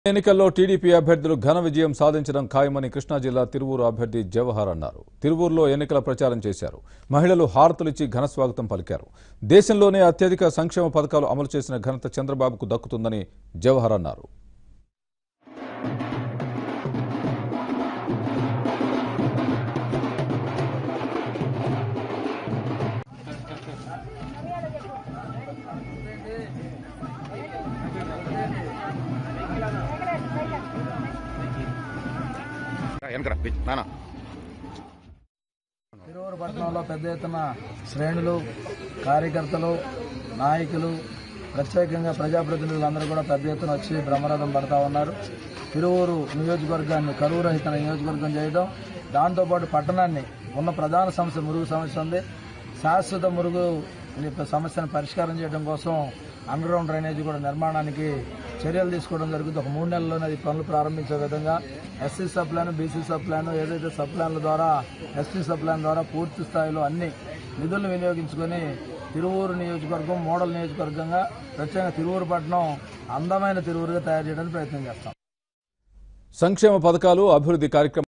ఎన్నికల్లో టీడీపీ అభ్యర్థులు ఘన విజయం సాధించడం ఖాయమని కృష్ణా జిల్లా తిరువూరు అభ్యర్థి జవహర్ అన్నారు తిరువూరులో ఎన్నికల ప్రచారం చేశారు మహిళలు హారతులిచ్చి ఘన స్వాగతం పలికారు దేశంలోనే అత్యధిక సంక్షేమ పథకాలు అమలు చేసిన ఘనత చంద్రబాబుకు దక్కుతుందని జవహర్ అన్నారు వెనకరా నానా తిరువురు పట్టణంలో పెద్ద ఎత్తున శ్రేణులు కార్యకర్తలు నాయకులు ప్రత్యేకంగా ప్రజాప్రతినిధులు అందరూ కూడా పెద్ద ఎత్తున వచ్చి బ్రహ్మరథం పడతా ఉన్నారు తిరువూరు నియోజకవర్గాన్ని కరువు రహిత నియోజకవర్గం చేయడం దాంతోపాటు పట్టణాన్ని ఉన్న ప్రధాన సమస్య మురుగు సమస్య ఉంది శాశ్వత మురుగు సమస్యను పరిష్కారం చేయడం కోసం అండర్ గ్రౌండ్ డ్రైనేజ్ కూడా నిర్మాణానికి చర్యలు తీసుకోవడం జరుగుతుంది ఒక మూడు నెలల్లోనే అది పనులు ప్రారంభించే విధంగా SC sub plan BC sub plan ఏదైతే సబ్ ప్లాన్ల ద్వారా ఎస్టీ సబ్ ప్లాన్ ద్వారా పూర్తి స్థాయిలో అన్ని నిధులను వినియోగించుకొని తిరువూరు నియోజకవర్గం మోడల్ నియోజకవర్గంగా ప్రత్యేకంగా తిరువూరు పట్టణం అందమైన తిరువురుగా తయారు చేయడానికి ప్రయత్నం చేస్తాం సంక్షేమ పథకాలు అభివృద్ధి కార్యక్రమాలు